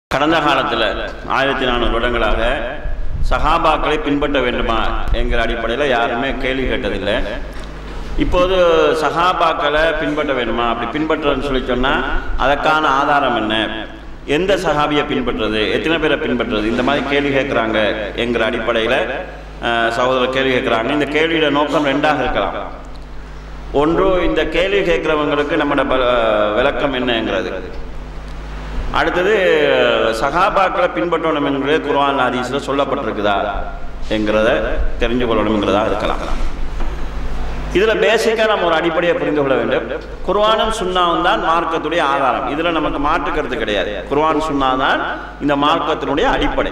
கடந்த காலத்தில் ஆயிரத்தி நானூறு வருடங்களாக சஹாபாக்களை பின்பற்ற வேண்டுமா என்கிற அடிப்படையில் யாருமே கேள்வி கேட்டதில்லை இப்போது சஹாபாக்களை பின்பற்ற வேண்டுமா அப்படி பின்பற்றுறதுன்னு சொல்லி சொன்னால் அதற்கான ஆதாரம் என்ன எந்த சஹாபியை பின்பற்றுறது எத்தனை பேரை பின்பற்றுறது இந்த மாதிரி கேள்வி கேட்குறாங்க என்கிற அடிப்படையில் அஹ், சகோதரர் கேள்வி கேட்குறாங்க இந்த கேள்வியோட நோக்கம் ரெண்டாக இருக்கலாம் ஒன்று இந்த கேள்வி கேட்குறவங்களுக்கு நம்மளோட ப- விளக்கம் என்னங்கிறது அடுத்தது சகாபாக்களை பின்பற்றணும் என்கிறது குர்ஆன் ஹதீஸில் சொல்லப்பட்டிருக்குதா என்கிறத தெரிஞ்சு கொள்ளணுங்கிறதா இருக்கலாம் இதில் பேசிக்காக நம்ம ஒரு அடிப்படையை புரிந்து கொள்ள வேண்டும் குர்ஆனும் சுண்ணாவும் தான் மார்க்கத்துடைய ஆதாரம் இதில் நமக்கு மாற்று கருத்து கிடையாது குர்ஆன் சுன்னா தான் இந்த மார்க்கத்தினுடைய அடிப்படை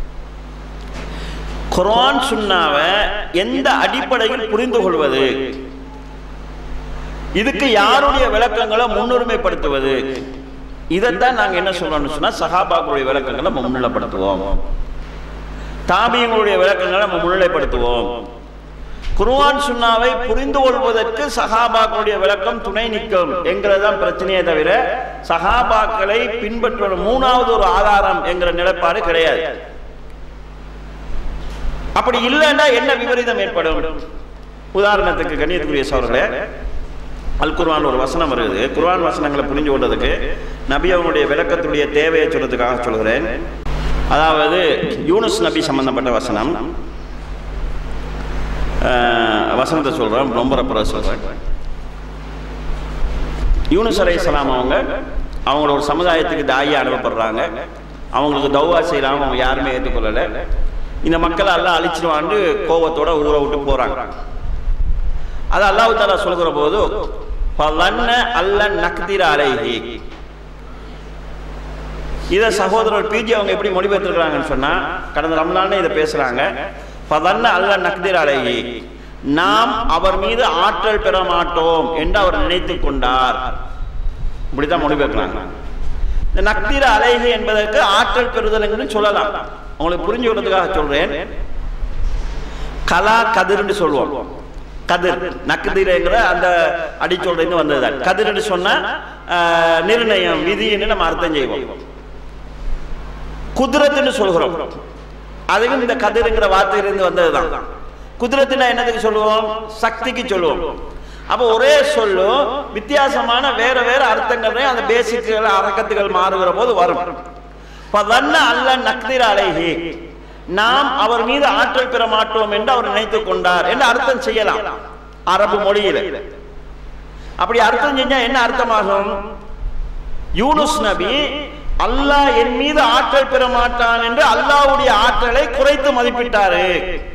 குர்ஆன் சுன்னாவை எந்த அடிப்படையில் புரிந்து கொள்வது இதுக்கு யாருடைய விளக்கங்களை முன்னுரிமைப்படுத்துவது இதைத்தான் நாங்கள் என்ன சொல்றோம்னு சொன்னால் சஹாபாக்களுடைய விளக்கங்களை நம்ம முன்னிலைப்படுத்துவோம் தாபியங்களுடைய விளக்கங்களை நம்ம முன்னிலைப்படுத்துவோம் குர்ஆன் சுன்னாவை புரிந்து கொள்வதற்கு சஹாபாக்களுடைய விளக்கம் துணை நிற்கும் என்கிறதுதான் பிரச்சனையே தவிர சஹாபாக்களை பின்பற்ற மூணாவது ஒரு ஆதாரம் என்கிற நிலைப்பாடு கிடையாது அப்படி இல்லைன்னா என்ன விபரீதம் ஏற்படும் உதாரணத்துக்கு கண்ணியத்துக்குரிய சோழர்களே அல் குர்ஆன் ஒரு வசனம் வருது குர்ஆன் வசனங்களை புரிஞ்சு கொள்றதுக்கு நபி அவனுடைய விளக்கத்துடைய தேவையை சொல்றதுக்காக சொல்கிறேன் அதாவது யூனுஸ் நபி சம்பந்தப்பட்ட வசனம் அஹ், வசனத்தை சொல்கிறேன் ரொம்ப ரப்பரை சொல்கிறேன் யூனுஸ் அலை அவங்க அவங்களோட ஒரு சமுதாயத்துக்கு தாயை அனுப்பப்படுறாங்க அவங்களுக்கு தௌவா செய்யலாம் அவங்க யாருமே ஏற்றுக்கொள்ளலை இந்த மக்களை எல்லாம் அழிச்சிருவான்னு கோவத்தோட ஊரை விட்டு போகிறாங்க அது அல்லாஹ் தாலா சொல்கிற போது "ஃபலன்ன அல்ல நக்திர அலைஹி இதை சகோதரர் பிஜி அவங்க எப்படி மொழிபெயர்த்திருக்கிறாங்கன்னு சொன்னா கடந்த ரம்லானே இதை பேசுறாங்க "ஃபலன்ன அல்ல நக்திர அலைஹி நாம் அவர் மீது ஆற்றல் பெற மாட்டோம் என்று அவர் நினைத்துக் கொண்டார் இப்படித்தான் மொழிபெயர்க்கிறாங்க இந்த நக்திர அலைஹி என்பதற்கு ஆற்றல் பெறுதல் என்று சொல்லலாம் உங்களுக்கு புரிஞ்சு விடுறதுக்காக சொல்றேன் கலா கதிர்னு சொல்லுவோம் கதிர் நக்குதிரங்கிற அந்த அடிச்சொல்லிருந்து வந்தது கதிர்னு சொன்னா ஆஹ், நிர்ணயம் விதின்னு நம்ம அர்த்தம் செய்வோம் குதிரத்துன்னு சொல்கிறோம் அதுவும் இந்த கதிருங்கிற வார்த்தையிலிருந்து வந்ததுதான் குதிரத்துனா என்னதுக்கு சொல்லுவோம் சக்திக்கு சொல்லுவோம் அப்போ ஒரே சொல்லும் வித்தியாசமான வேற வேற அர்த்தங்கள் அந்த பேசிக்குகள் அரக்கத்துகள் மாறுகிற போது வரும் பதன்ன அல்ல நக்திர அலைஹி நாம் அவர் மீது ஆற்றல் பெற மாட்டோம் என்று அவர் நினைத்துக் கொண்டார் என்று அர்த்தம் செய்யலாம் அரபு மொழியில அப்படி அர்த்தம் செஞ்சா என்ன அர்த்தமாகும் யூனுஸ் நபி அல்லாஹ் என் மீது ஆற்றல் பெற மாட்டான் என்று அல்லாஹ்வுடைய ஆற்றலை குறைத்து மதிப்பிட்டாரு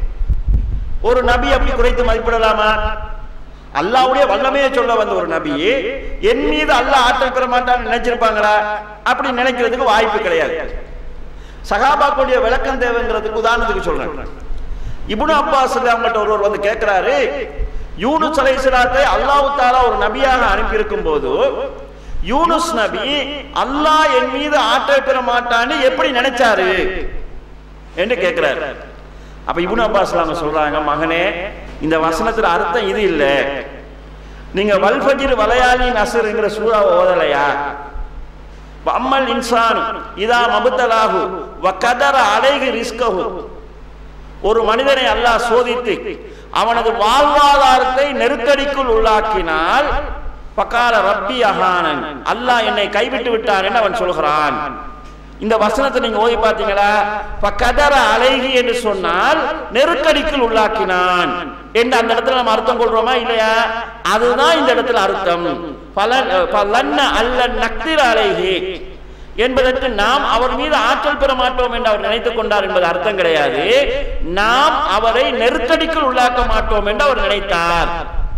ஒரு நபி அப்படி குறைத்து மதிப்பிடலாமா அல்லாஹ்வுடைய வல்லமையை சொல்ல வந்த ஒரு நபி என் மீது அல்லாஹ் ஆற்றல் பெற மாட்டான்னு நினைச்சிருப்பாங்களா அப்படி நினைக்கிறதுக்கு வாய்ப்பு கிடையாது சகாபாக்களுடைய விளக்கம் தேவைங்கிறதுக்கு உதாரணத்துக்கு சொல்றேன் இப்னு அப்பாஸ் அவங்கள்ட்ட ஒருவர் வந்து கேட்கிறாரு யூனுஸ் அலைஹிஸ்ஸலாத்தை அல்லாஹ் தாலா ஒரு நபியாக அனுப்பியிருக்கும் போது யூனுஸ் நபி அல்லாஹ் என் மீது ஆற்றல் பெற மாட்டான்னு எப்படி நினைச்சாரு என்று கேட்கிறாரு அப்ப இப்னு அப்பாஸ் அவங்க சொல்றாங்க மகனே இந்த வசனத்துல அர்த்தம் இது இல்ல நீங்க வல்ஃபஜிர் வலையாளி நசருங்கிற சூறாவை ஓதலையா அம்மல் இன்சான் இதா மபுத்தலாகு வ கதர அலைகு ரிஸ்கஹு ஒரு மனிதனை அல்லாஹ் சோதித்து அவனது வாழ்வாதாரத்தை நெருக்கடிக்குள் உள்ளாக்கினால் பக்கால ரப்பி அஹானன் அல்லாஹ் என்னை கைவிட்டு விட்டான் என்று அவன் சொல்கிறான் இந்த வசனத்தை நீங்க ஓதி பார்த்தீங்களா பக்கதர அலைகி என்று சொன்னால் நெருக்கடிக்குள் உள்ளாக்கினான் என்று அந்த இடத்துல நம்ம அர்த்தம் கொள்றோமா இல்லையா அதுதான் இந்த இடத்துல அர்த்தம் பலன் பலன்ன அல்ல நக்திர அலைகி என்பதற்கு நாம் அவர் மீது ஆற்றல் பெற மாட்டோம் என்று அவர் நினைத்துக் கொண்டார் என்பது அர்த்தம் கிடையாது நாம் அவரை நெருக்கடிக்குள் உள்ளாக்க மாட்டோம் என்று அவர் நினைத்தார்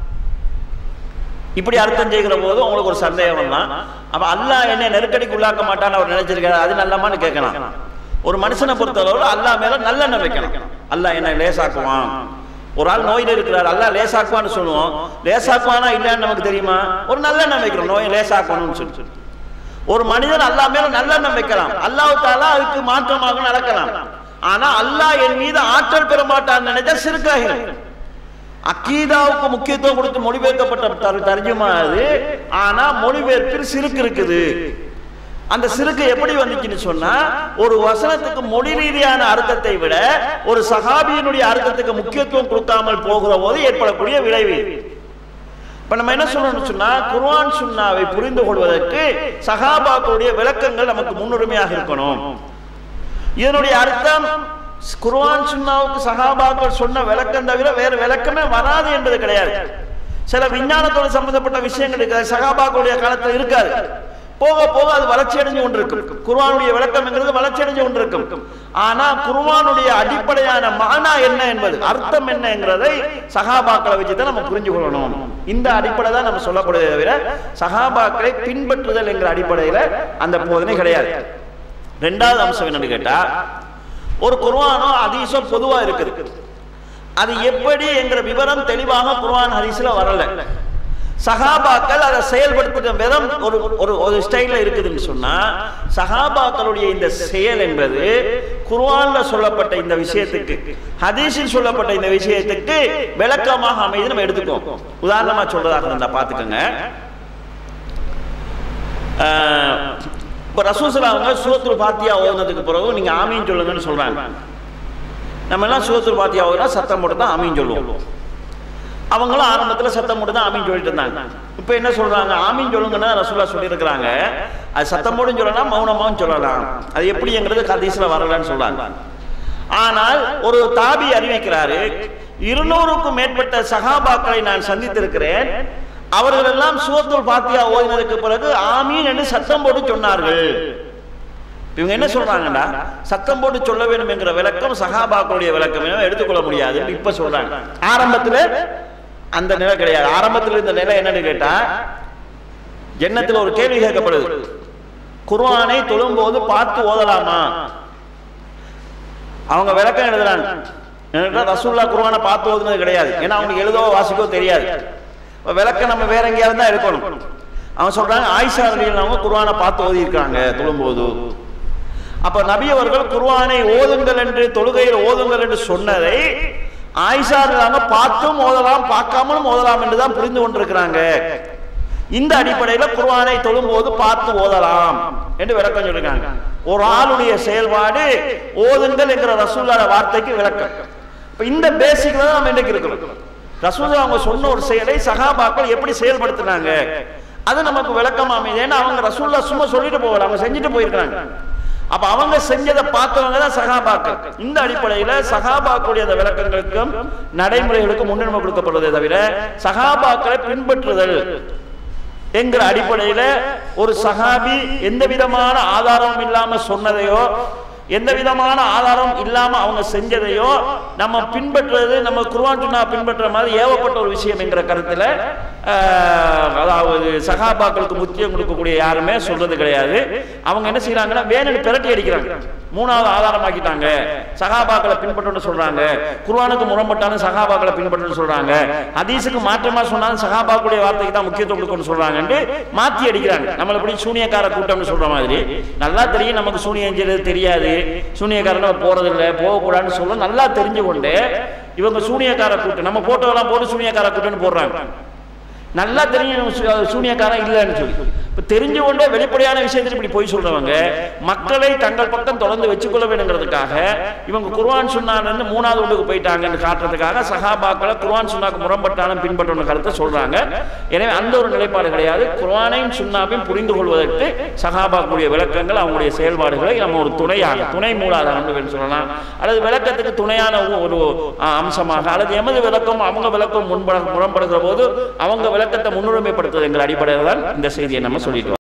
இப்படி அர்த்தம் செய்கிற போது உங்களுக்கு ஒரு சந்தேகம் தான் அப்ப அல்லாஹ் என்ன நெருக்கடிக்கு உள்ளாக்க மாட்டான்னு அவர் நினைச்சிருக்காரு அது நல்லமான்னு கேட்கலாம் ஒரு மனுஷனை பொறுத்தளவு அல்லாஹ் மேல நல்லெண்ணம் வைக்கணும் அல்லாஹ் என்ன லேசாக்குவான் ஒரு ஆள் நோயில் இருக்கிறார் அல்லாஹ் லேசாக்குவான்னு சொல்லுவோம் லேசாக்குவானா இல்லைன்னு நமக்கு தெரியுமா ஒரு நல்லெண்ணம் வைக்கிறோம் நோயை லேசாக்கணும்னு சொல்லி ஒரு மனிதன் அல்லாஹ் மேல நல்லெண்ணம் வைக்கலாம் அல்லாஹ் தாலா அதுக்கு மாற்றமாக நடக்கலாம் ஆனா அல்லாஹ் என் மீது ஆற்றல் பெற மாட்டான்னு நினைச்சா சிறுக்காகிறது அக்கீதாவுக்கு முக்கியத்துவம் கொடுத்து மொழிபெயர்க்கப்பட்ட தர்- தர்ஜுமா அது ஆனா மொழிபெயர்ப்பில் சிறுக்கு இருக்குது அந்த சிறுக்கு எப்படி வந்துச்சுன்னு சொன்னா ஒரு வசனத்துக்கு மொழி ரீதியான அர்த்தத்தை விட ஒரு சஹாபியினுடைய அர்த்தத்துக்கு முக்கியத்துவம் கொடுக்காமல் போகிற போது ஏற்படக்கூடிய விளைவு இது. இப்ப நம்ம என்ன சொல்லணும்னு சொன்னா குர்ஆன் சுன்னாவை புரிந்து கொள்வதற்கு சஹாபாக்களுடைய விளக்கங்கள் நமக்கு முன்னுரிமையாக இருக்கணும் இதனுடைய அர்த்தம் குர்ஆன் சுன்னாவுக்கு சஹாபாக்கள் சொன்ன விளக்கம் தவிர வேறு விளக்கமே வராது என்பது கிடையாது சில விஞ்ஞானத்தோடு சம்பந்தப்பட்ட விஷயங்கள் இருக்காது சஹாபாக்களுடைய காலத்தில் இருக்காது போக போக அது வளர்ச்சி அடைஞ்சு கொண்டிருக்கும் குர்ஆனுடைய விளக்கம்ங்கிறது வளர்ச்சி அடைஞ்சு கொண்டிருக்கும் ஆனா குர்ஆனுடைய அடிப்படையான மானா என்ன என்பது அர்த்தம் என்னங்கிறதை சஹாபாக்களை வச்சு தான் நம்ம புரிஞ்சு கொள்ளணும் இந்த அடிப்படை தான் நம்ம சொல்லப்படுவதை தவிர சஹாபாக்களை பின்பற்றுதல் என்கிற அடிப்படையில அந்த போதனை கிடையாது ரெண்டாவது அம்சம் என்னன்னு கேட்டா ஒரு குர்ஆனோ ஹதீஸோ பொதுவா இருக்குது அது எப்படி என்கிற விவரம் தெளிவாக குர்ஆன் ஹதீஸ்ல வரல சஹாபாக்கள் அதை செயல்படுத்துகிற விதம் ஒரு ஒரு ஒரு ஸ்டைல்ல இருக்குதுன்னு சொன்னா சஹாபாக்களுடைய இந்த செயல் என்பது குர்ஆன்ல சொல்லப்பட்ட இந்த விஷயத்துக்கு ஹதீஸில் சொல்லப்பட்ட இந்த விஷயத்துக்கு விளக்கமாக அமைது நம்ம எடுத்துக்கோம் உதாரணமா சொல்றதாக இருந்தா பாத்துக்கோங்க ஆஹ், இப்ப ரசூசலா அவங்க சூரத்துல் பாத்தியா ஓதுனதுக்கு பிறகு நீங்க ஆமீன் சொல்லுங்கன்னு சொல்றாங்க நம்ம எல்லாம் சூரத்துல் பாத்தியா ஓதுனா சத்தம் போட்டு தான் ஆமீன் சொல்லுவோம் அவங்களும் ஆரம்பத்துல சத்தம் போட்டு தான் ஆமீன் சொல்லிட்டு இருந்தாங்க இப்போ என்ன சொல்றாங்க ஆமீன் சொல்லுங்கன்னா ரசூலா சொல்லியிருக்கிறாங்க அது சத்தம் போடும் சொல்லலாம் மௌனமாவும் சொல்லலாம் அது எப்படிங்கிறது ஹதீஸ்ல வரலன்னு சொல்றாங்க ஆனால் ஒரு தாபி அறிவிக்கிறாரு இருநூறுக்கும் மேற்பட்ட சகாபாக்களை நான் சந்தித்திருக்கிறேன் அவர்கள் எல்லாம் சூரத்துல் பாத்தியா ஓதினதுக்கு பிறகு ஆமீன் என்று சத்தம் போட்டு சொன்னார்கள் இவங்க என்ன சொல்றாங்கன்னா சத்தம் போட்டு சொல்ல வேண்டும் என்கிற விளக்கம் சகாபாக்களுடைய விளக்கம் என எடுத்துக்கொள்ள முடியாது இப்ப சொல்றாங்க ஆரம்பத்துல அந்த நிலை கிடையாது ஆரம்பத்தில் இருந்த நிலை என்னன்னு கேட்டா எண்ணத்துல ஒரு கேள்வி கேட்கப்படுது குர்ஆனை தொழும்போது பார்த்து ஓதலாமா அவங்க விளக்கம் எழுதுறாங்க என்னன்னா ரசூல்லா குர்ஆனை பார்த்து ஓதுனது கிடையாது ஏன்னா அவங்களுக்கு எழுதவோ வாசிக்கவோ தெரியாது இப்ப விளக்கம் நம்ம வேற எங்கேயாவது தான் இருக்கணும் அவங்க சொல்றாங்க ஆயிஷா அவங்க குர்ஆனை பார்த்து ஓதி இருக்காங்க தொழும்போது அப்ப நபி அவர்கள் குர்ஆனை ஓதுங்கள் என்று தொழுகையில் ஓதுங்கள் என்று சொன்னதை ஆயிஷா அவங்க பார்த்தும் ஓதலாம் பார்க்காமலும் ஓதலாம் என்று தான் புரிந்து கொண்டிருக்கிறாங்க இந்த அடிப்படையில குர்ஆனை தொழும்போது பார்த்து ஓதலாம் என்று விளக்கம் சொல்லிருக்காங்க ஒரு ஆளுடைய செயல்பாடு ஓதுங்கள் என்கிற ரசூல்லாட வார்த்தைக்கு விளக்கம் இப்ப இந்த பேசிக்ல தான் நம்ம இன்னைக்கு இருக்கிறோம் ரசூல்லா அவங்க சொன்ன ஒரு செயலை சகாபாக்கள் எப்படி செயல்படுத்தினாங்க அது நமக்கு விளக்கம் அமைது ஏன்னா அவங்க ரசூல்லா சும்மா சொல்லிட்டு போகல அவங்க செஞ்சுட்டு போயிருக்காங்க அப்ப அவங்க செஞ்சதை பார்த்தவங்க தான் சகாபாக்கள் இந்த அடிப்படையில சகாபாக்களுடைய அந்த விளக்கங்களுக்கும் நடைமுறைகளுக்கும் முன்னுரிமை கொடுக்கப்படுவதே தவிர சகாபாக்களை பின்பற்றுதல் என்கிற அடிப்படையில ஒரு சகாபி எந்த விதமான ஆதாரமும் இல்லாம சொன்னதையோ எந்த விதமான ஆதாரம் இல்லாம அவங்க செஞ்சதையோ நம்ம பின்பற்றுறது நம்ம குர்ஆன் சுன்னா பின்பற்ற மாதிரி ஏவப்பட்ட ஒரு விஷயம் என்கிற கருத்துல ஆஹ், அதாவது சகாபாக்களுக்கு முக்கியம் கொடுக்கக்கூடிய யாருமே சொல்றது கிடையாது அவங்க என்ன செய்யறாங்கன்னா வேணும்னு பிரட்டி அடிக்கிறாங்க மூணாவது ஆதாரமாக்கிட்டாங்க சகாபாக்களை பின்பற்றணும்னு சொல்றாங்க குர்ஆனுக்கு முரண்பட்டாலும் சகாபாக்களை பின்பற்றணும்னு சொல்றாங்க ஹதீஸுக்கு மாற்றமா சொன்னாலும் சகாபாக்களுடைய வார்த்தைக்கு தான் முக்கியத்துவம் கொடுக்கணும்னு சொல்றாங்கன்னு மாத்தி அடிக்கிறாங்க நம்மள எப்படி சூனியக்கார கூட்டம்னு சொல்ற மாதிரி நல்லா தெரியும் நமக்கு சூனியம் செய்யறது தெரியாது சூனியக்காரன போறதில்லை போகக்கூடாதுன்னு சொல்ல நல்லா தெரிஞ்சு கொண்டு இவங்க சூனியக்கார கூட்டம் நம்ம போட்டோலாம் போட்டு சூனியக்கார கூட்டம்னு போடுறாங்க நல்லா தெரியும் சூ- சூனியக்காரன் இல்லைன்னு சொல்லி இப்ப தெரிஞ்சு கொண்டே வெளிப்படையான விஷயத்தில் இப்படி போய் சொல்றவங்க மக்களை தங்கள் பக்கம் தொடர்ந்து வச்சுக்கொள்ள வேணுங்கிறதுக்காக இவங்க குர்ஆன் சுன்னான்னு மூணாவது ஒன்றுக்கு போயிட்டாங்கன்னு காட்டுறதுக்காக சஹாபாக்களை குர்ஆன் சுன்னாக்கு முரண்பட்டாலும் பின்பற்றணும் கருத்தை சொல்றாங்க எனவே அந்த ஒரு நிலைப்பாடு கிடையாது குர்ஆனையும் சுன்னாவையும் புரிந்து கொள்வதற்கு சஹாபாக்களுடைய விளக்கங்கள் அவங்களுடைய செயல்பாடுகளை நம்ம ஒரு துணையாக துணை மூலாதாரம் என்று சொல்லலாம் அல்லது விளக்கத்துக்கு துணையான ஒரு- ஒரு அஹ், அம்சமாக அல்லது எமது விளக்கம் அவங்க விளக்கம் முன்பட முரண்படுகிற போது அவங்க விளக்கத்தை முன்னுரிமைப்படுத்துவது என்கிற அடிப்படையில் தான் இந்த செய்தியை நம்ம சொல்லிட்டு வரோம்.